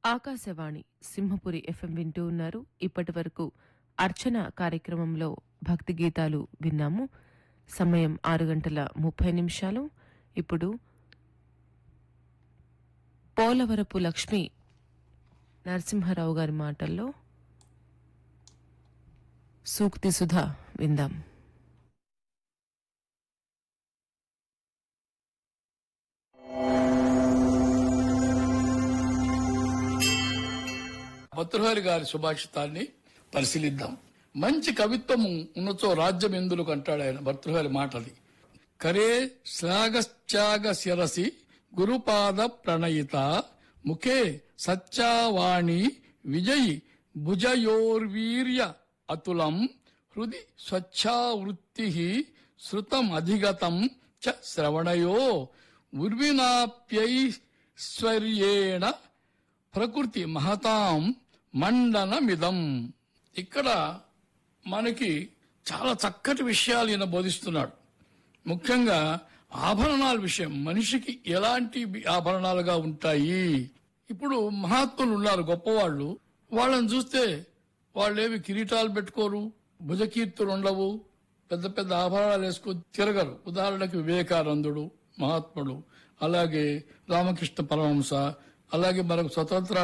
Akashvani Simhapuri FM వింటూ ఉన్నారు ఇప్పటి వరకు అర్చన కార్యక్రమంలో భక్తి గీతాలు విన్నాము సమయం ఆరు గంటల ముప్పై నిమిషాలు ఇప్పుడు పోలవరపు లక్ష్మి నరసింహారావు గారి మాటల్లో సూక్తి సుధా విందాం భర్తృహరి గారి సుభాషితాన్ని పరిశీలిద్దాం మంచి కవిత్వము ఉన్నచో రాజ్యం ఎందులకు అంటాడు ఆయన భర్తృహరి మాటది కరే శ్లాఘశ్చాగ శిరసి గురుపాద ప్రణయిత ముఖే సత్యావాణి విజయి భుజయోర్వీర్య అతులం హృది స్వచ్ఛావృత్తి శృతం అధిగతం చ శ్రవణయో ఉర్వినాప్యైశ్వర్యేణ ప్రకృతి మహతాం మండనమిదం ఇక్కడ మనకి చాలా చక్కటి విషయాలు ఈయన బోధిస్తున్నాడు ముఖ్యంగా ఆభరణాల విషయం మనిషికి ఎలాంటి ఆభరణాలుగా ఉంటాయి ఇప్పుడు మహాత్ములు ఉన్నారు గొప్పవాళ్ళు వాళ్ళని చూస్తే వాళ్ళేవి కిరీటాలు పెట్టుకోరు భుజకీర్తులు ఉండవు పెద్ద పెద్ద ఆభరణాలు వేసుకొని తిరగరు ఉదాహరణకి వివేకానందుడు మహాత్ముడు అలాగే రామకృష్ణ పరమహంస అలాగే మనకు స్వతంత్ర